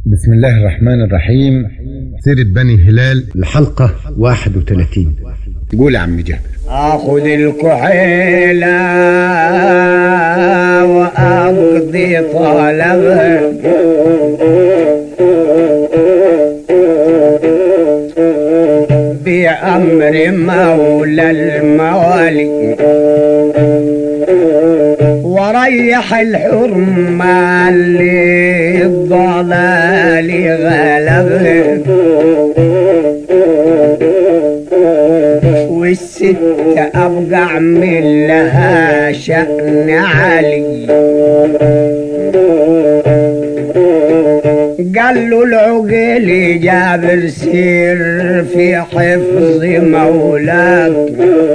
بسم الله الرحمن الرحيم سيرة بني هلال الحلقة 31 قول يا عم جابر اخذ الكحيلة واقضي طلبها بأمر مولى الموالي وريح الحرمة اللي الضلال غلبها والست أبقع من لها شأن علي قال له العقيل جابر سير في حفظ مولاك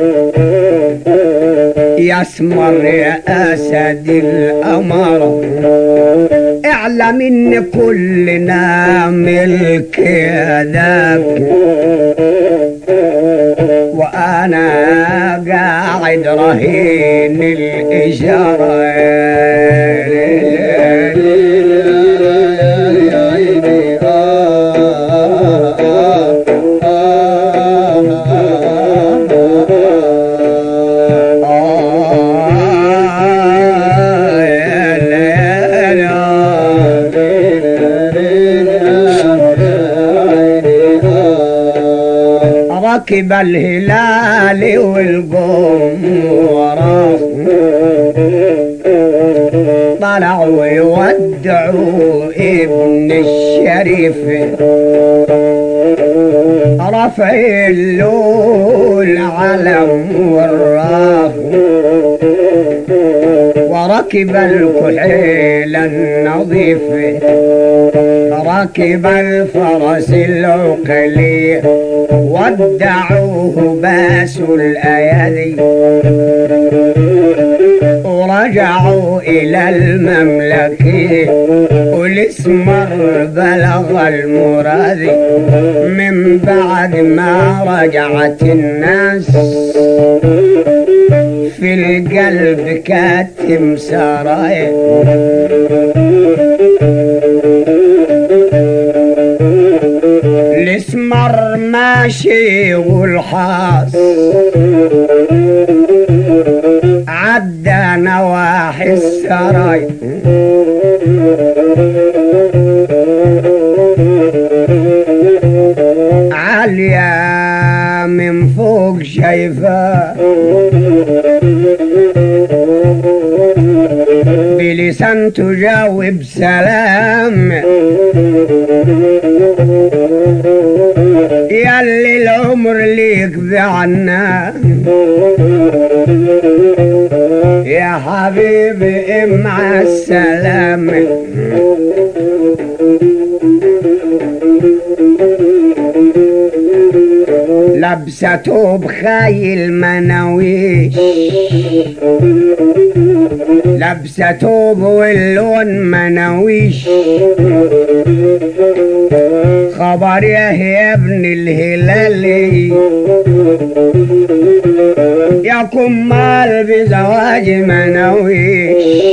يسمر يا أسد الأمر اعلم ان كلنا ملك يدك وانا قاعد رهين الاشاره ركب الهلال والقوم وراه طلعوا يودعوا ابن الشريف رفع له العلم والراف وركب الكحيل النظيف ركب الفرس العقلي ودعوه باس الأيدي ورجعوا إلى المملكة والاسمر بلغ المراد من بعد ما رجعت الناس في القلب كاتم سرايا الاسمر ماشي والحاص عدى نواحي السراي عالية من فوق شايفة بلسان تجاوب سلام ياللي العمر ليك بعنا يا حبيبي مع السلامة لبسته بخايل مناويش لبسته واللون مناويش خبر يا يا ابن الهلالي يا كمال بزواج مناويش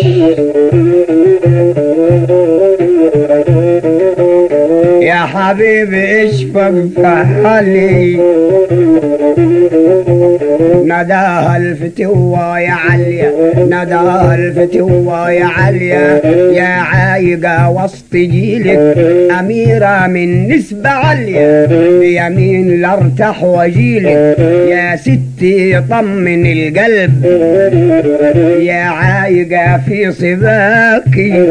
يا حبيبي اشفق في حالي نداها الفتوة يا عليا نداها الفتوة يا عليا يا عايقة وسط جيلك أميرة من نسبة عليا بيمين لارتاح وجيلك يا ستي طمن القلب يا عايقة في صباكي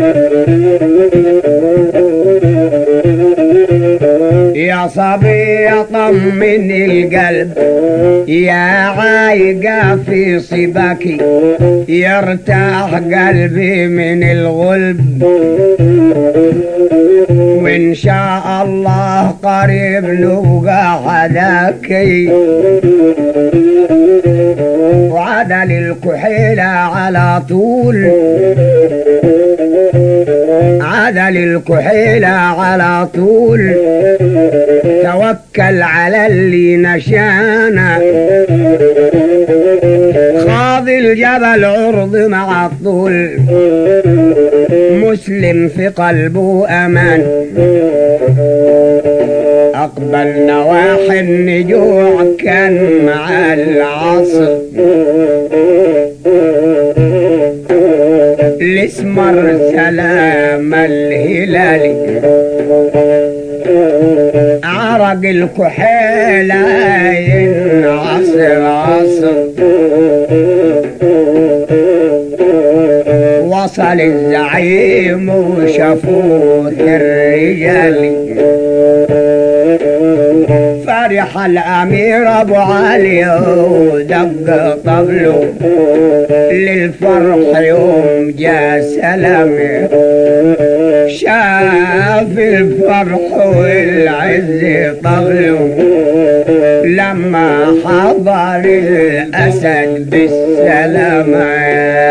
يا صبي طمن القلب يا عايقة في صباكي يرتاح قلبي من الغلب وإن شاء الله قريب نبقى حداكي وعدل الكحيلة على طول عدل الكحيلة على طول توكل على اللي نشانا خاض الجبل عرض مع الطول مسلم في قلبه امان اقبل نواحي النجوع كان مع العصر الاسمر سلام الهلال عرق الكحيلة عصر عصر وصل الزعيم وشافوه الرجال فرح الامير ابو علي ودق طبله للفرح يوم جاء سلام شاف الفرح والعز طبله لما حضر الاسد بالسلامه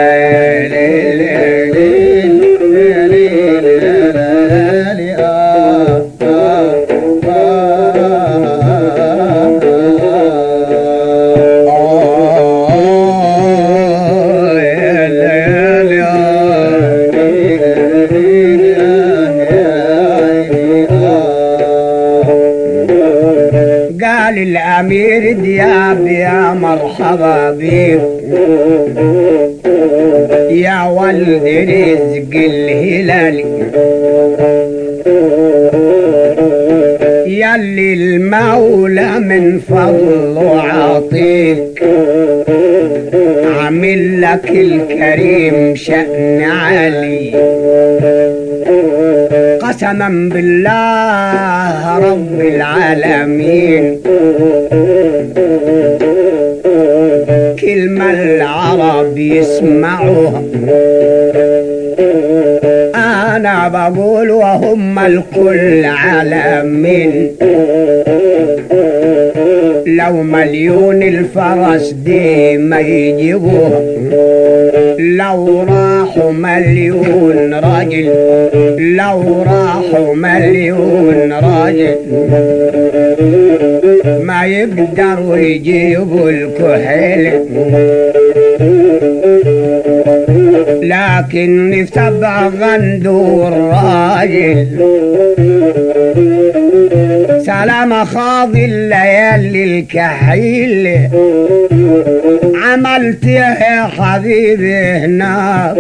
قال الامير دياب يا مرحبا بيك يا ولد رزق الهلال يلي المولى من فضله عطيك عامل لك الكريم شأن عالي قسما بالله رب العالمين كلمة العرب يسمعوها أنا بقول وهم الكل عالمين لو مليون الفرس دي ما يجيبوها لو راحوا مليون راجل لو راحوا مليون راجل ما يقدروا يجيبوا الكحيل لكن في سبع غندور راجل سلام خاضي الليالي الكحيل عملت يا حبيبي هناك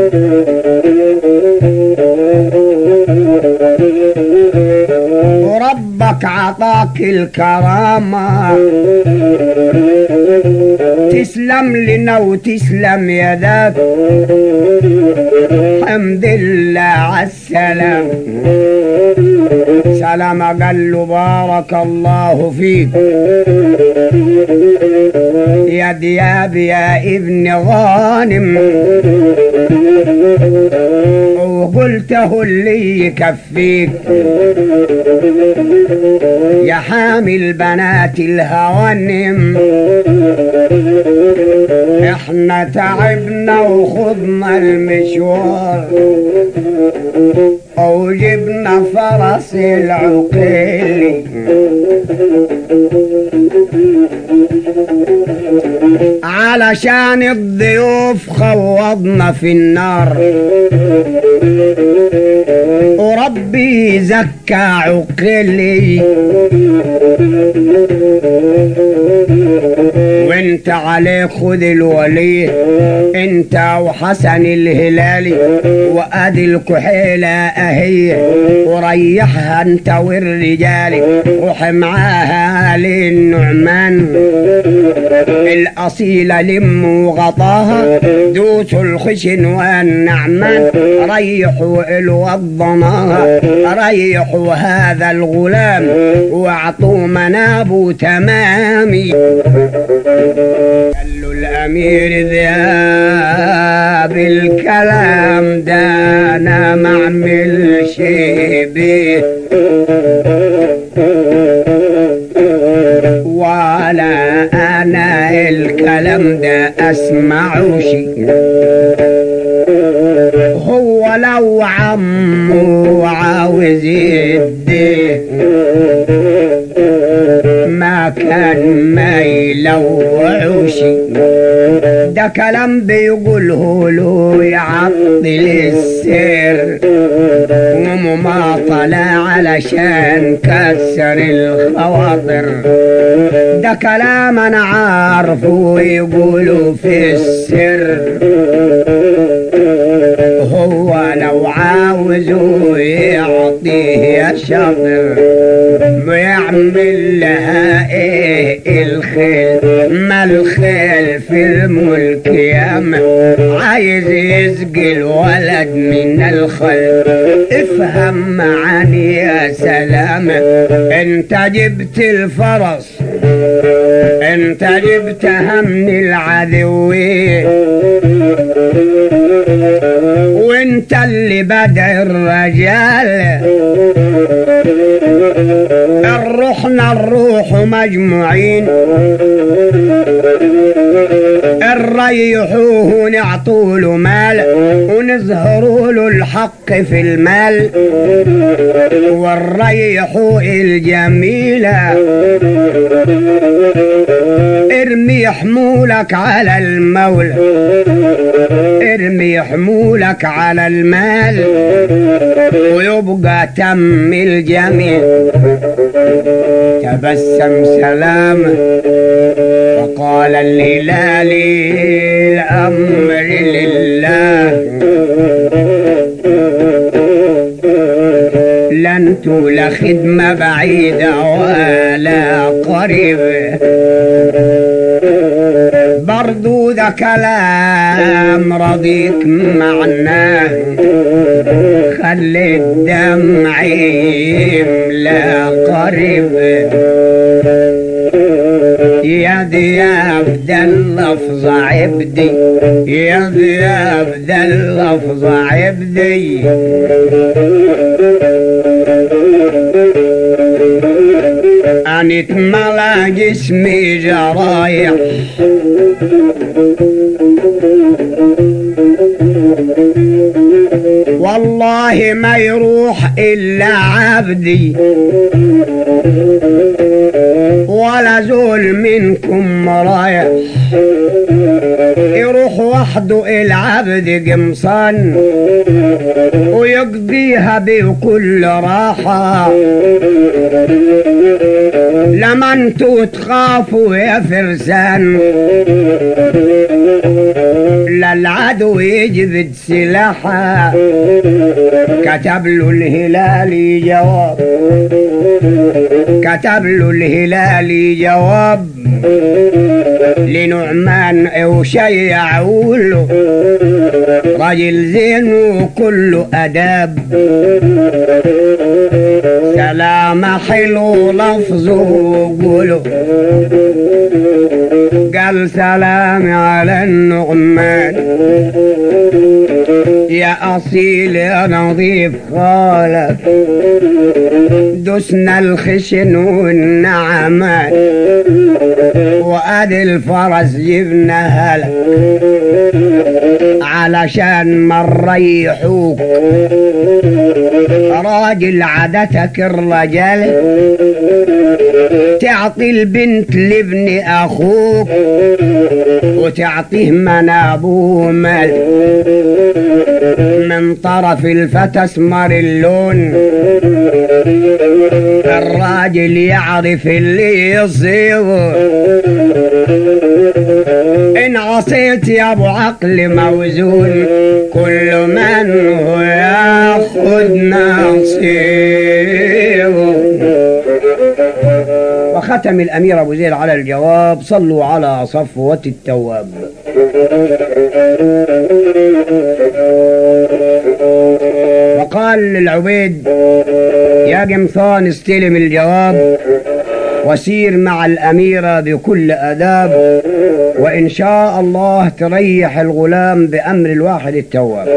وربك عطاك الكرامة تسلم لنا وتسلم يدك حمد لله عالسلام سلام قال له بارك الله فيك يا دياب يا ابن غانم وقلته اللي يكفيك يا حامل بنات الهوانم احنا تعبنا وخضنا المشوار وجبنا فرس العقيل علشان الضيوف خوضنا في النار وربي زكى عقلي وانت عليه خذ الولي انت وحسن الهلالي وادي الكحيلة اهي وريحها انت والرجال روح معاها للنعمان الأصيلة لم وغطاها دوسوا الخشن والنعمان ريحوا الوضناها ريحوا هذا الغلام واعطوا منابه تمامي قال له الأمير ذهب الكلام ده أنا ما أعمل شي بيه ولا أنا الكلام ده أسمعه شي هو لو عمه عاوز يديه ما كان ما يلوعوش ده كلام بيقوله له يعطل السر ومماطلة علشان كسر الخواطر ده كلام انا عارفه ويقوله في السر هو لو عاوزه يعطيه يا شاطر ويعمل لها ايه الخيل ما الخيل في الملك ياما عايز يسقي الولد من الخيل افهم معاني يا سلام انت جبت الفرس انت جبتها من العدوين وانت اللي بدع الرجال الروحنا الروح مجموعين نريحوه نعطوا له مال ونظهروا له الحق في المال ونريحوا الجميلة ارمي حمولك على المولى ارمي حمولك على المال ويبقى تم الجميل تبسم سلام وقال الهلال الأمر لله لن تول خدمة بعيدة ولا قريبة برضو ذا كلام رضيك معناه خلي الدمع يملى قريب يا دياب ده اللفظ عبدي يا دياب ده اللفظ عبدي أن اتملى جسمي جرايح والله ما يروح إلا عبدي ولا زول منكم رايح يروح وحده العبد قمصان ويقضيها بكل راحة لما انتوا تخافوا يا فرسان للعدو يجبد سلاحه كتب له الهلالي جواب كتب له الهلالي جواب لنعمان وشيع له راجل زين وكله اداب سلام حلو لفظه وقوله قال سلام على النعمان يا أصيل يا نظيف خالك دسنا الخشن والنعمان وادي الفرس جبنا هلك علشان ما نريحوك راجل عادتك الرجال تعطي البنت لابن اخوك وتعطيه منابوه مال من طرف الفتى اسمر اللون الراجل يعرف اللي يصيبه ان عصيت يا ابو عقل موزون كل من هو ياخذ نصيبه وختم الامير ابو زيد على الجواب صلوا على صفوه التواب وقال للعبيد يا قمصان استلم الجواب وسير مع الأميرة بكل أداب وإن شاء الله تريح الغلام بأمر الواحد التواب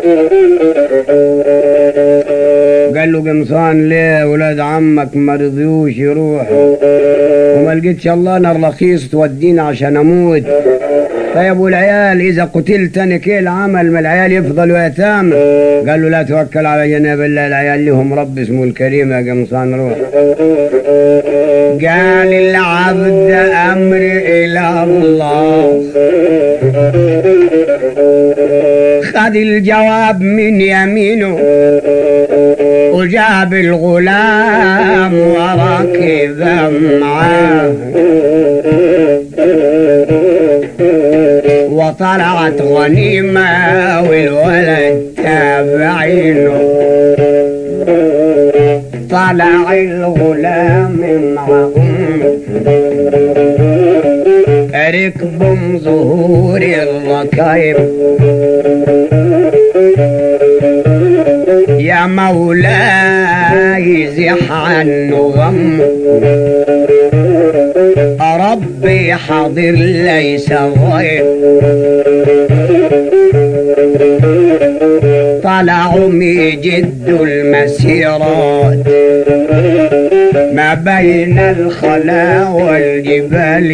قال له قمصان ليه ولاد عمك ما رضيوش يروحوا وما لقيتش الله نار رخيص تودينا عشان اموت طيب ابو العيال اذا قتلت انا كيل العمل ما العيال يفضلوا يتامى قال له لا توكل على جناب الله العيال لهم رب اسمه الكريم يا قمصان روح قال العبد امر الى الله خد الجواب من يمينه وجاب الغلام وركب معاه وطلعت غنيمة والولد تابعينه طلع الغلام معهم ركبهم ظهور الركايب يا مولاي زح عنه غم ربي حاضر ليس غير طلعوا جد المسيرات ما بين الخلا والجبال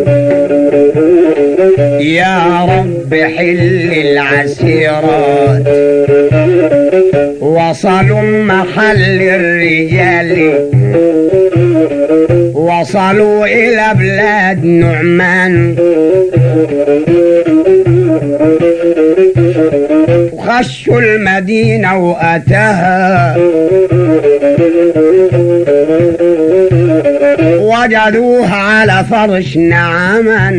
يا رب حل العسيرات وصلوا محل الرجال وصلوا إلى بلاد نعمان وخشوا المدينة وأتاها وجدوها على فرش نعما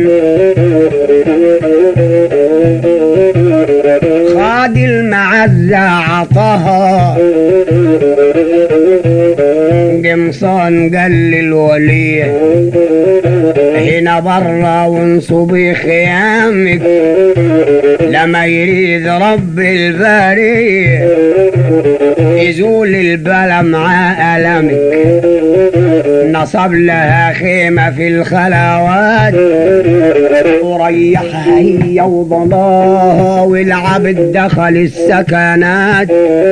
خاد المعزة عطاها قمصان قال للولي هنا برا وانصبي خيامك لما يريد رب البرية يزول البلا مع ألمك نصب لها خيمة في الخلوات وريحها هي وضلاها والعبد دخل السكنات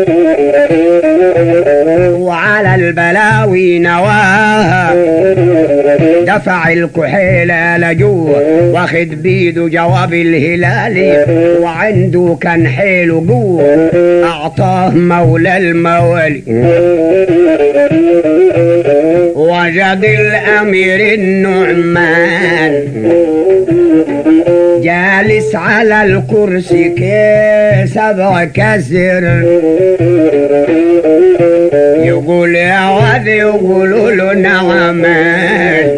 وعلى البلاوي نواها دفع الكحيلة لجوه واخد بيده جواب الهلالي وعنده كان حيله جوه اعطاه مولى الموالي وجد الامير النعمان جالس على الكرسي كسبع كسر يقول يا واد يقولوا له نعمان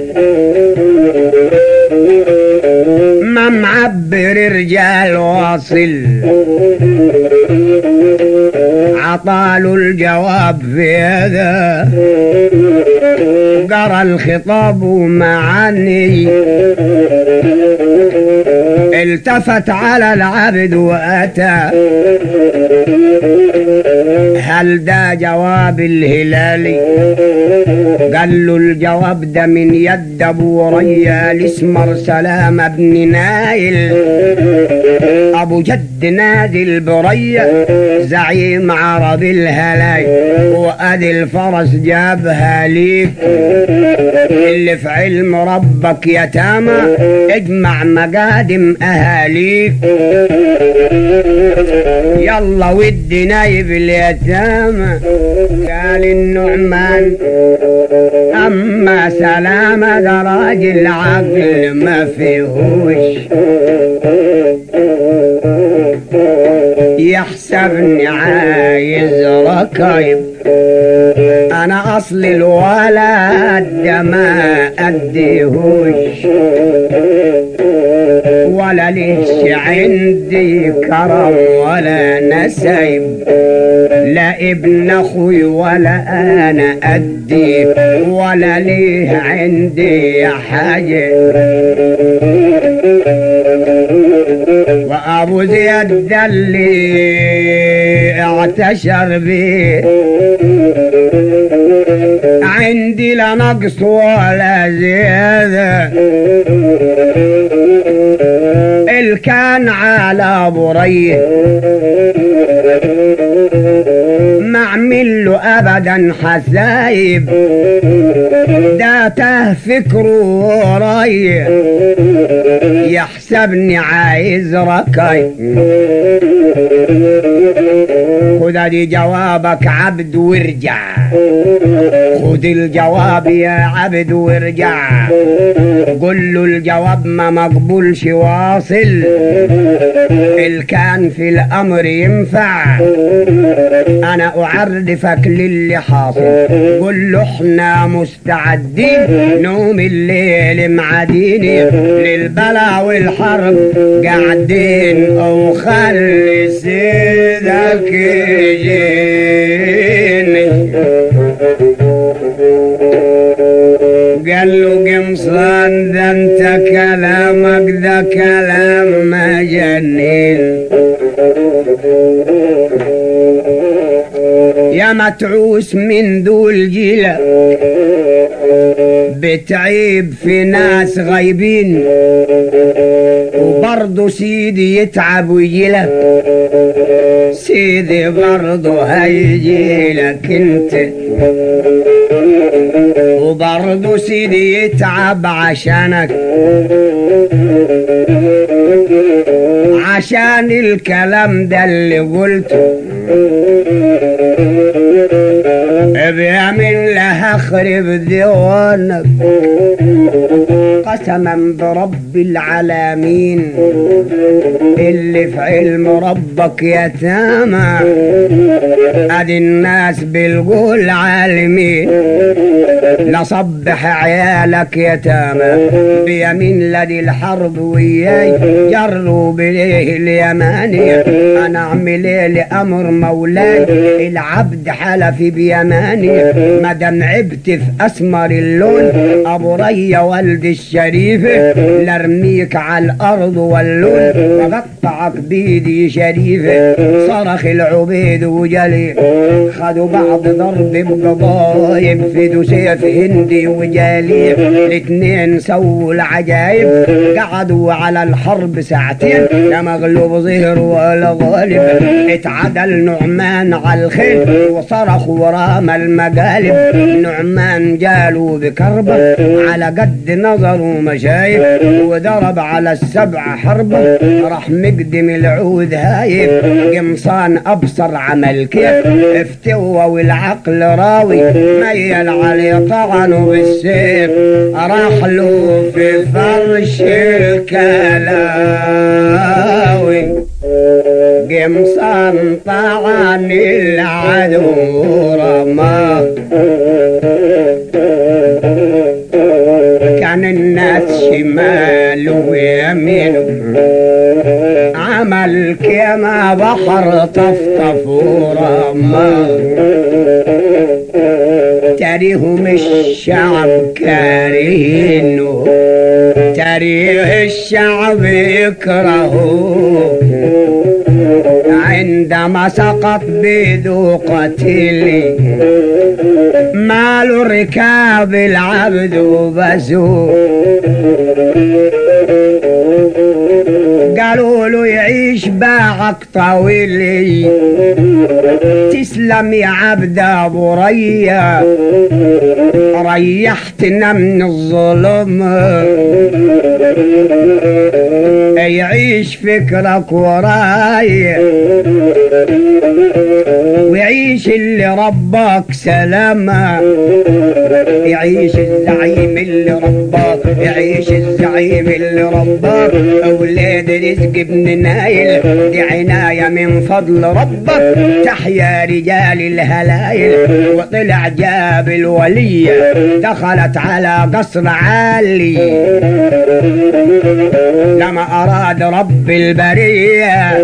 ما معبر رجال واصل عطاله الجواب في هذا قرا الخطاب ومعني التفت على العبد واتى هل ده جواب الهلالي قال له الجواب ده من يد ابو ريال اسمر سلام بن نايل ابو جد نادي البرية زعيم عرب الهلاي وادي الفرس جابها ليك اللي في علم ربك يتامى اجمع مقادم اهاليك يلا ودي نايب اليتامى قال النعمان اما سلامة ده راجل عقل ما فيهوش يحسبني عايز ركايب انا اصل الولد ده ما اديهوش ولا ليش عندي كرم ولا نسيب لا ابن اخوي ولا انا ادي ولا ليه عندي حاجه وابو زياد ده اللي اعتشر بيه عندي لا نقص ولا زياده الكان على بريه ما اعمل له ابدا حسايب ده ته فكره وراي يحسبني عايز ركاي خد ادي جوابك عبد وارجع خد الجواب يا عبد وارجع قل له الجواب ما مقبولش واصل ال كان في الامر ينفع انا اعرفك للي حاصل قل له احنا مستعدين نوم الليل معديني للبلا والحرب قاعدين وخلي سيدك يجيني قال له قمصان ده انت كلامك ده كلام مجنين يا متعوس من دول جيلة بتعيب في ناس غايبين وبرضه سيدي يتعب ويجيلك سيدي برضه هيجيلك انت وبرضه سيدي يتعب عشانك عشان الكلام ده اللي قلته بيمين له اخرب ديوانك قسما برب العالمين اللي في علم ربك يتامى ادي الناس بالقول عالمين لصبح عيالك يتامى بيمين لدي الحرب وياي جروا بليه اليماني انا اعمل ايه لامر مولاي العبد حلف بيماني مادام عبت في اسمر اللون ابو ريا والد الشريف لارميك على الارض واللون وقطعك بيدي شريفه صرخ العبيد وجلي خدوا بعض ضرب بقضايب في سيف هندي وجالي الاتنين سووا العجايب قعدوا على الحرب ساعتين لا مغلوب ظهر ولا غالب اتعدل نعمان على الخيل وصرخ ورام المقالب نعمان جالوا بكربة على قد نظره مشايب وضرب على السبع حربة راح مقدم العود هايب قمصان ابصر عمل كيف افتوى والعقل راوي ميل عليه طعنه بالسيف راح له في فرش الكلاوي قمصان طعن العدو رماه كان الناس شمال ويمين عمل كما بحر طفطف ورماه تاريهم الشعب كارهينه تاريخ الشعب يكرهه عندما سقط بيدو قتيلي مال ركاب العبد وبسوق قالوا له يعيش باعك طويل تسلم يا عبد ابو ريا ريحتنا من الظلم يعيش فكرك وراي ويعيش اللي ربك سلامة يعيش الزعيم اللي ربك يعيش الزعيم اللي ربك أولاد رزق ابن نايل دي عناية من فضل ربك تحيا رجال الهلايل وطلع جاب الولية دخلت على قصر عالي لما أراد رب البرية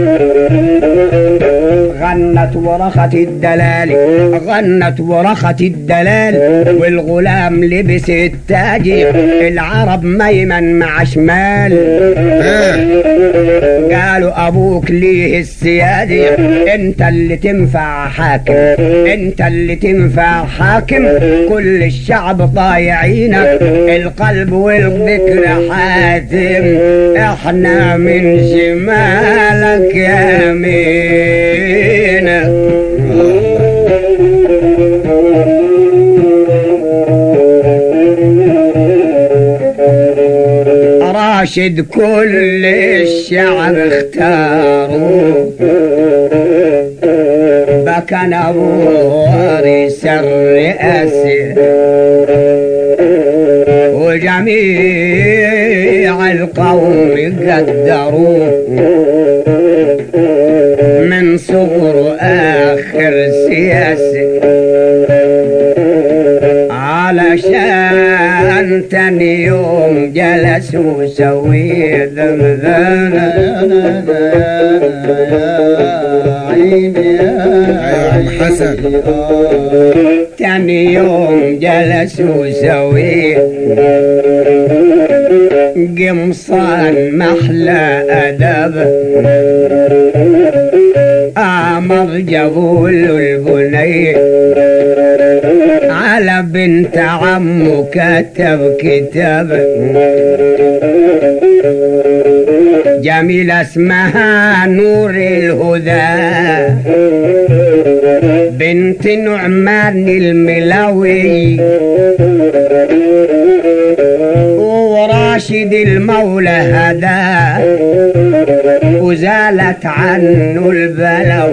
غنت ورخت الدلال غنت ورخت الدلال والغلام لبس التاج العرب ميمن مع شمال قالوا ابوك ليه السيادي انت اللي تنفع حاكم انت اللي تنفع حاكم كل الشعب طايعينك القلب والذكر حاتم احنا من شمالك يمينك راشد كل الشعب اختاروا كان ابوه سر اسر وجميع القوم قدروه من صغر اخر سياسي علشان تاني يوم جلسوا سوي يا عم حسن تاني يوم جلسوا سوي قمصان محلى أدب أمر جابوا له البني على بنت عمه كتب كتاب جميلة اسمها نور الهدى بنت نعمان الملوي وراشد المولى هدى وزالت عنه البلو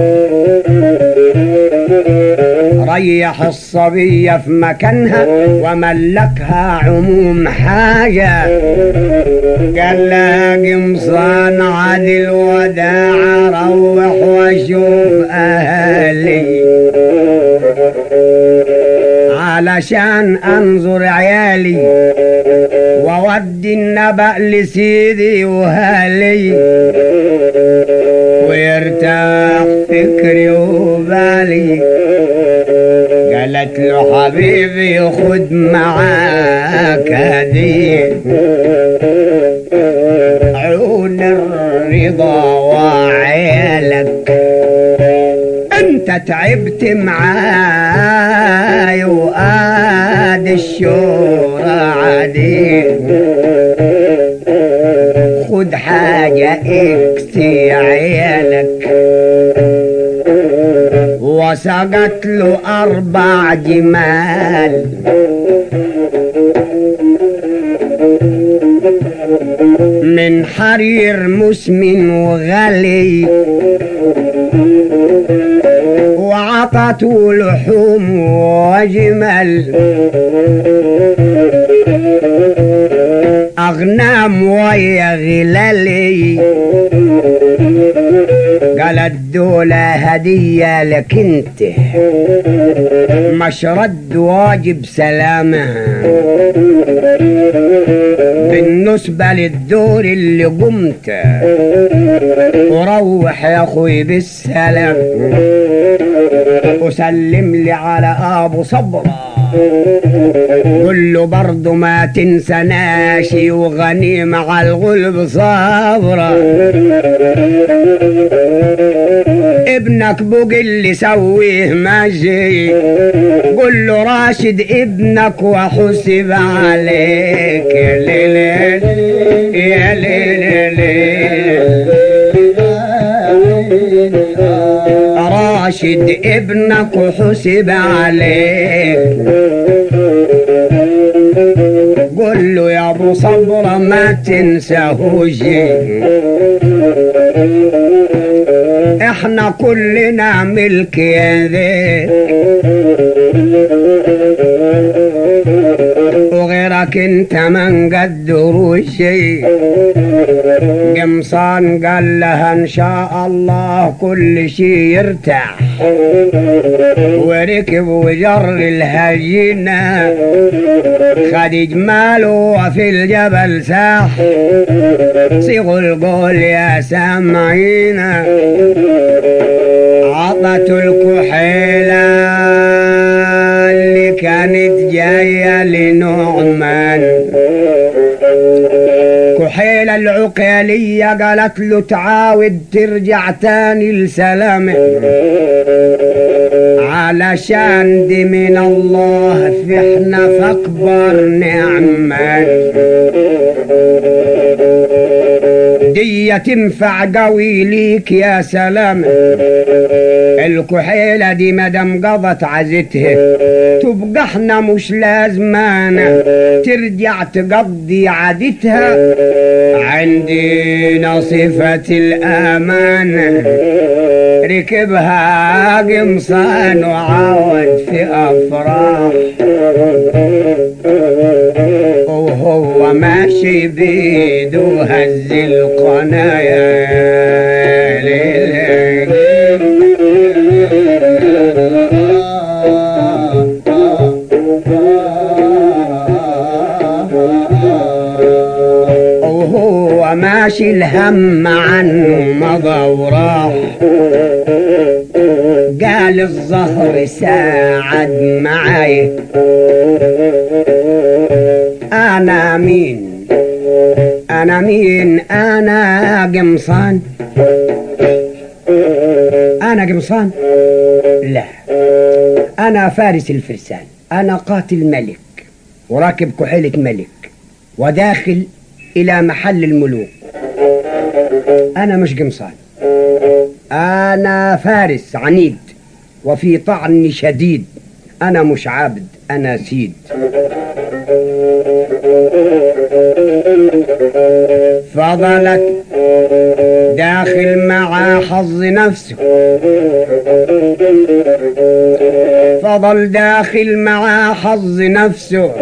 ريح الصبية في مكانها وملكها عموم حاجة قال لها قمصان عدل وداع روح واشوف اهلي علشان انظر عيالي وودي النبأ لسيدي وهالي ويرتاح فكري وبالي قالت له حبيبي خد معاك هديه عون الرضا وعيالك انت تعبت معاي وقاد الشورى عديد خد حاجة اكسي عيالك وسقت له أربع جمال من حرير مسمن وغالي وعطته لحوم وجمل أغنام ويا غلالي قالت دولة هدية لك انت مش رد واجب سلامها بالنسبة للدور اللي قمت وروح يا اخوي بالسلام وسلم لي على ابو صبره قل له برضه ما تنسناش وغنيمة على الغلب صابرة ابنك بقل سويه ماشي قل له راشد ابنك وحسب عليك يا ليل يا ليل راشد ابنك وحسب عليك قل له يا ابو صبرة ما تنساهوش احنا كلنا ملك يديك وغيرك انت من قدروا شيء قمصان قال لها ان شاء الله كل شي يرتاح وركب وجر الهجينة خد جماله وفي الجبل ساح صيغوا القول يا سامعينا عطته الكحيلة اللي كانت جاية لنعمان كحيلة العقيلية قالت له تعاود ترجع تاني لسلامه علشان دي من الله فحنا فاكبر نعمة دي تنفع قوي ليك يا سلام الكحيلة دي مدام قضت عزتها تبقى احنا مش لازمانة ترجع تقضي عادتها عندنا صفة الأمان ركبها قمصان وعاود في أفراح وهو ماشي بيده هز القنايا وهو ماشي الهم عنه مضى وراح قال الظهر ساعد معاي أنا مين أنا مين أنا قمصان أنا قمصان لا أنا فارس الفرسان أنا قاتل ملك وراكب كحيلة ملك وداخل إلى محل الملوك أنا مش قمصان أنا فارس عنيد وفي طعن شديد أنا مش عابد أنا سيد فضلك داخل مع حظ نفسه فضل داخل مع حظ نفسه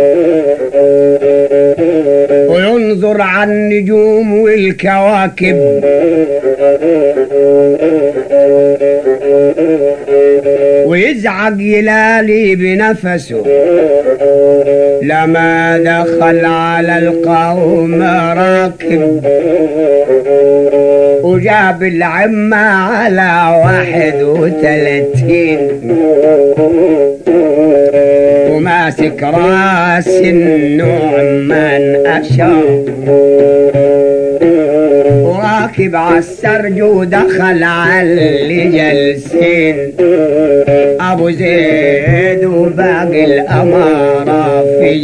وينظر على النجوم والكواكب ويزعق يلالي بنفسه لما دخل على القوم راكب وجاب العمة على واحد وثلاثين وماسك راس النعمان أشار وراكب عالسرج ودخل على اللي جالسين ابو زيد وباقي الاماره في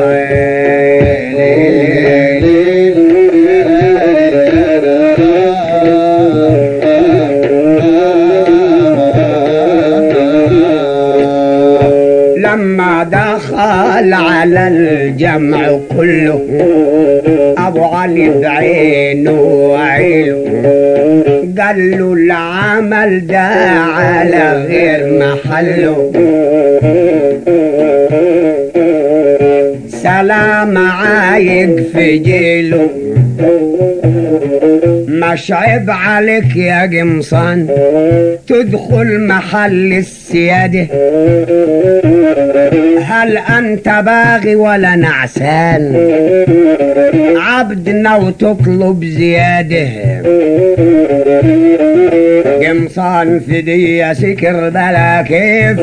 لما دخل على الجمع كله ابو علي بعينه وعينه قال له العمل ده على غير محله سلام عايق في جيله مش عيب عليك يا قمصان تدخل محل السيادة هل أنت باغي ولا نعسان عبدنا وتطلب زيادة قمصان في دي سكر بلا كيف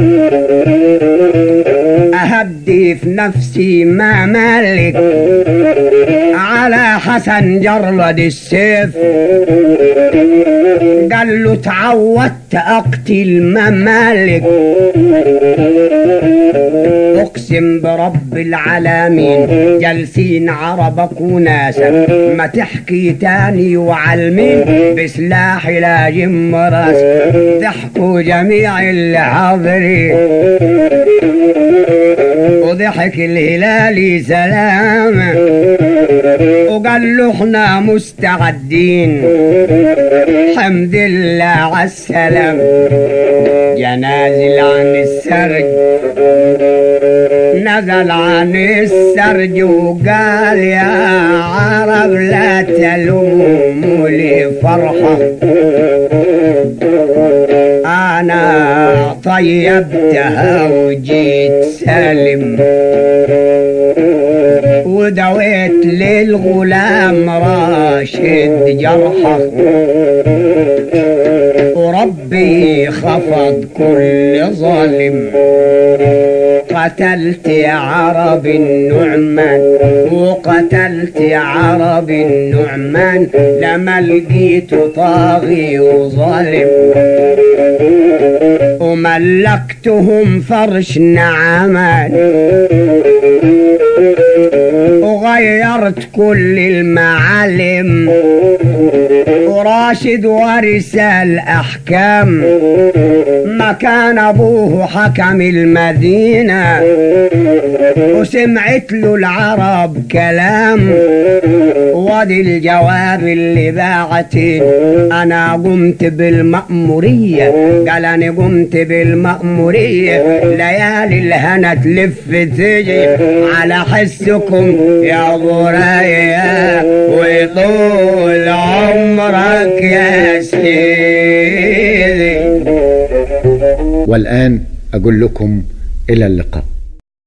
أهدي في نفسي ما مالك على حسن جرد السيف قال له تعودت أقتل ممالك أقسم برب العالمين جالسين عربك وناسك ما تحكي تاني وعلمين بسلاح لا جم راسك ضحكوا جميع اللي حاضرين وضحك الهلالي سلام وقال له احنا مستعدين حمد الله على السلام جنازل عن السرج نزل عن السرج وقال يا عرب لا تلوموا لي فرحة أنا طيبتها وجيت سالم ودويت للغلام راشد جرحه وربي خفض كل ظالم قتلت يا عرب النعمان وقتلت يا عرب النعمان لما لقيت طاغي وظالم وملكتهم فرش نعمان وغير غيرت كل المعالم وراشد ورث الأحكام مكان أبوه حكم المدينة وسمعت له العرب كلام وادي الجواب اللي بعتي أنا قمت بالمأمورية قال أنا قمت بالمأمورية ليالي الهنا تلف تجي على حسكم يا ضريا وطول عمرك يا سيدي والآن أقول لكم إلى اللقاء